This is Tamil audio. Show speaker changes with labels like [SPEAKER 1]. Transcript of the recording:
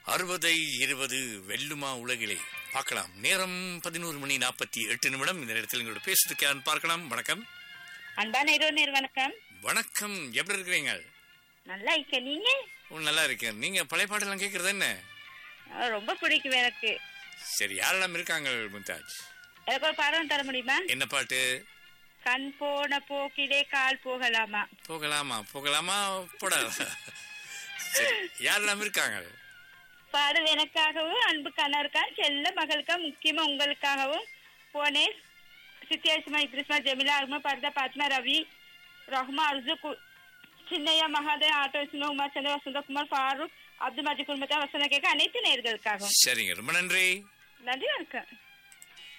[SPEAKER 1] அறுபதை இருபது வெல்லுமா உலகிலே பார்க்கலாம் நேரம் பதினோரு மணி நாற்பத்தி எட்டு நிமிடம் இந்த நேரத்தில் எங்களோட பேசுறதுக்கு யாருன்னு பார்க்கலாம் வணக்கம்
[SPEAKER 2] அன்பான இரவு வணக்கம்
[SPEAKER 1] வணக்கம் எப்படி இருக்கிறீங்க
[SPEAKER 2] நல்லா இருக்க நீங்க
[SPEAKER 1] ஓ, நல்லா இருக்கேன் நீங்க பழைய பாட்டெல்லாம் கேட்கறது என்ன
[SPEAKER 2] ஆ, ரொம்ப பிடிக்கும் எனக்கு
[SPEAKER 1] சரி யாரெல்லாம் இருக்காங்க மும்தாஜ்
[SPEAKER 2] எனக்கு ஒரு பாடம் தர முடியுமா
[SPEAKER 1] என்ன பாட்டு
[SPEAKER 2] கண் போன போக்கிலே கால் போகலாமா
[SPEAKER 1] போகலாமா போகலாமா போடாதா சரி யாரெல்லாம் இருக்காங்க
[SPEAKER 2] பாடல் எனக்காகவும் அன்பு கணவருக்கா செல்ல மகளுக்கா முக்கியமா உங்களுக்காகவும் போனேன் சித்தியாசிமா இத்ரிஸ்மா ஜெமிலா அருமா பர்தா பாத்மா ரவி ரஹ்மா அர்ஜு கு- சின்னையா மகாதேவ் ஆட்டோ சின்ன உமா சந்திர வசந்தகுமார் ஃபாரூக் அப்துல் மஜி குடும்பத்தா வசந்த கேட்க அனைத்து நேர்களுக்காகவும்
[SPEAKER 1] சரிங்க ரொம்ப நன்றி
[SPEAKER 2] நன்றி வணக்கம்